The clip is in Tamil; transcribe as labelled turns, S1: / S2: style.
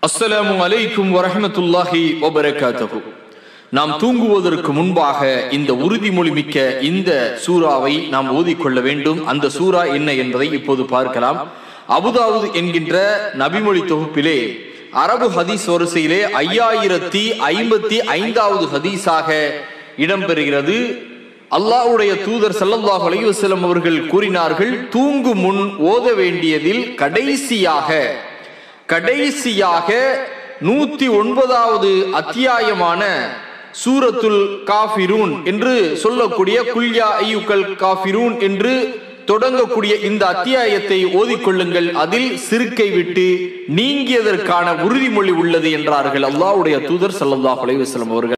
S1: அஸ்ஸலாமு அலைக்கும் வரஹ்மத்துல்லாஹி வபரகாத்துஹு நாம் தூங்குவதற்கு முன்பாக இந்த உறுதிமொழி மிக்க இந்த சூறாவை நாம் ஓதிக்கொள்ள வேண்டும் அந்த சூரா என்ன என்பதை இப்போது பார்க்கலாம் அபுதாவுது என்கின்ற நபிமொழி தொகுப்பிலே அரபு ஹதீஸ் வரிசையிலே ஐயாயிரத்தி ஐம்பத்தி ஐந்தாவது ஹதீஸாக இடம்பெறுகிறது அல்லாஹ்வுடைய தூதர் ஸல்லல்லாஹு அலைஹி வஸல்லம் அவர்கள் கூறினார்கள் தூங்கும் முன் ஓத வேண்டியதில் கடைசியாக கடைசியாக நூத்தி ஒன்பதாவது அத்தியாயமான சூரத்துல் காஃபிரூன் என்று சொல்லக்கூடிய குல்யா ஐயுக்கல் காஃபிரூன் என்று தொடங்கக்கூடிய இந்த அத்தியாயத்தை ஓதிக்கொள்ளுங்கள் அதில் சிறுக்கை விட்டு நீங்கியதற்கான உறுதிமொழி உள்ளது என்றார்கள் அல்லாஹ்வுடைய தூதர் ஸல்லல்லாஹு அலைஹி வஸல்லம் அவர்கள்